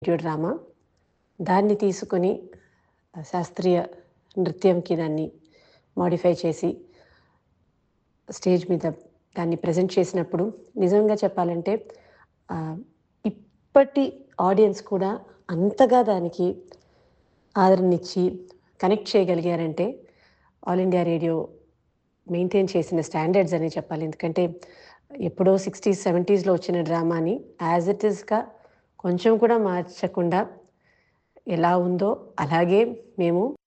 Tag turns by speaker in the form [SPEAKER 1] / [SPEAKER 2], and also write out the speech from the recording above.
[SPEAKER 1] radio drama దాన్ని తీసుకొని శాస్త్రీయ నృత్యంకి దాన్ని మాడిఫై చేసి స్టేజ్ మీద దాన్ని ప్రజెంట్ చేసినప్పుడు నిజంగా చెప్పాలంటే ఆ, ఇప్పటి ఆడియన్స్ కూడా అంతగా దానికి ఆదరణిచ్చి కనెక్ట్ చేయగలిగారంటే ఆల్ ఇండియా రేడియో మెయింటైన్ చేసిన స్టాండర్డ్స్ అని చెప్పాలి ఎందుకంటే ఎప్పుడో సిక్స్టీస్ సెవెంటీస్లో వచ్చిన డ్రామాని యాజ్ ఇట్ ఈస్గా కొంచెం కూడా మార్చకుండా ఎలా ఉందో అలాగే మేము